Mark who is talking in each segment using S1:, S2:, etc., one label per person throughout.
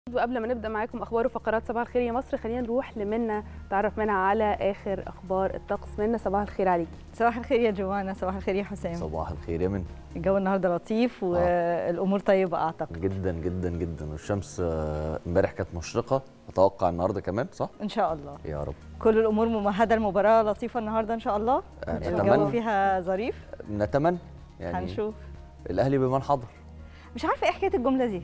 S1: وقبل ما نبدا معاكم اخبار وفقرات صباح الخير يا مصر خلينا نروح لمنى نتعرف منها على اخر اخبار الطقس منى صباح الخير عليكي
S2: صباح الخير يا جوانا صباح الخير يا حسام
S3: صباح الخير يا من
S2: الجو النهارده لطيف والامور طيبه اعتقد
S3: جدا جدا جدا والشمس آه، امبارح كانت مشرقه اتوقع النهارده كمان صح
S2: ان شاء الله
S3: يا رب
S2: كل الامور ممهده المباراه لطيفه النهارده ان شاء الله
S3: آه،
S2: الجو
S3: نتمنى.
S2: فيها ظريف
S3: نتمنى يعني
S2: هنشوف
S3: الاهلي بمن حضر
S2: مش عارفه ايه حكايه الجمله دي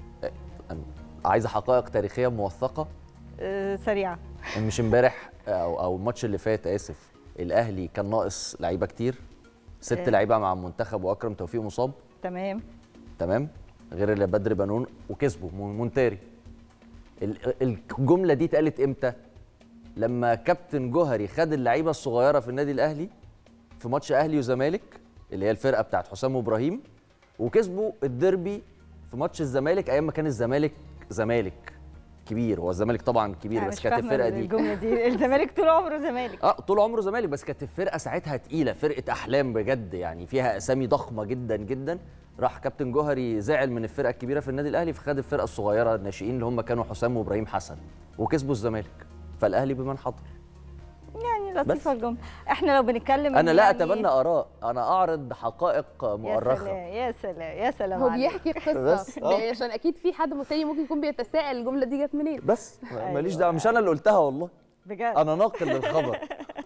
S3: عايزه حقائق تاريخيه موثقه
S2: أه سريعه
S3: مش امبارح او او الماتش اللي فات اسف الاهلي كان ناقص لعيبه كتير ست
S2: آه.
S3: لعيبه مع المنتخب واكرم توفيق مصاب
S2: تمام
S3: تمام غير اللي بدر بنون وكسبوا مون- مونتاري ال- الجمله دي اتقالت امتى لما كابتن جوهري خد اللعيبه الصغيره في النادي الاهلي في ماتش اهلي وزمالك اللي هي الفرقه بتاعت حسام وابراهيم وكسبوا الديربي في ماتش الزمالك ايام ما كان الزمالك زمالك كبير هو الزمالك طبعا كبير
S2: أنا
S3: بس
S2: مش
S3: كانت
S2: فاهمة
S3: الفرقه دي
S2: الجمله دي الزمالك طول عمره زمالك
S3: اه طول عمره زمالك بس كانت الفرقه ساعتها تقيله فرقه احلام بجد يعني فيها اسامي ضخمه جدا جدا راح كابتن جوهري زعل من الفرقه الكبيره في النادي الاهلي فخد الفرقه الصغيره الناشئين اللي هم كانوا حسام وابراهيم حسن وكسبوا الزمالك فالاهلي بمن حضر
S2: يعني لطيفه
S3: بس.
S2: الجمله احنا لو بنتكلم
S3: انا لا
S2: يعني-
S3: اتبنى اراء انا اعرض حقائق
S2: يا
S3: مؤرخه
S2: سلام يا سلام يا سلام
S1: هو
S2: عليك.
S1: بيحكي قصه
S3: بس، آه.
S1: ده عشان اكيد في حد تاني ممكن يكون بيتساءل الجمله دي جت منين
S3: بس
S2: أيوة.
S3: ماليش دعوه مش انا اللي قلتها والله
S2: بجد
S3: انا ناقل للخبر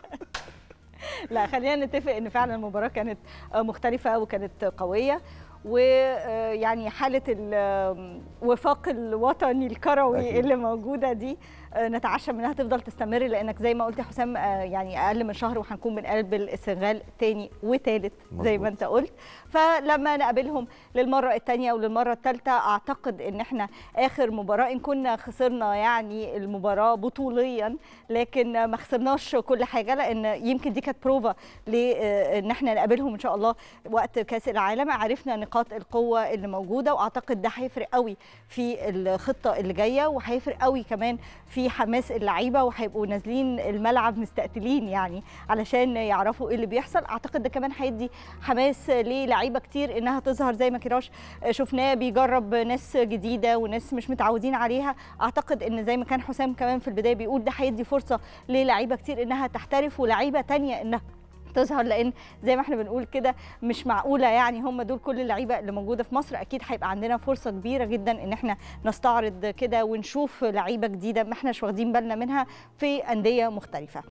S2: لا خلينا نتفق ان فعلا المباراه كانت آه، مختلفه وكانت قويه ويعني حاله الوفاق الوطني الكروي
S3: أكيد.
S2: اللي موجوده دي آه، نتعشى منها تفضل تستمر لانك زي ما قلت يا حسام آه، يعني اقل من شهر وهنكون بنقابل السنغال تاني وتالت زي ما
S3: مظبوط.
S2: انت قلت فلما نقابلهم للمره الثانيه وللمره الثالثه اعتقد ان احنا اخر مباراه ان كنا خسرنا يعني المباراه بطوليا لكن ما خسرناش كل حاجه لان يمكن دي كانت بروفا لان احنا نقابلهم ان شاء الله وقت كاس العالم عرفنا نقاط القوه اللي موجوده واعتقد ده هيفرق قوي في الخطه اللي جايه وهيفرق قوي كمان في حماس اللعيبه وهيبقوا نازلين الملعب مستقتلين يعني علشان يعرفوا ايه اللي بيحصل اعتقد ده كمان هيدي حماس للعيبه كتير انها تظهر زي ما كراش شفناه بيجرب ناس جديده وناس مش متعودين عليها اعتقد ان زي ما كان حسام كمان في البدايه بيقول ده هيدي فرصه للعيبه كتير انها تحترف ولعيبه تانية انها تظهر لان زي ما احنا بنقول كده مش معقوله يعني هم دول كل اللعيبه اللي موجوده في مصر اكيد هيبقى عندنا فرصه كبيره جدا ان احنا نستعرض كده ونشوف لعيبه جديده ما احناش واخدين بالنا منها في انديه مختلفه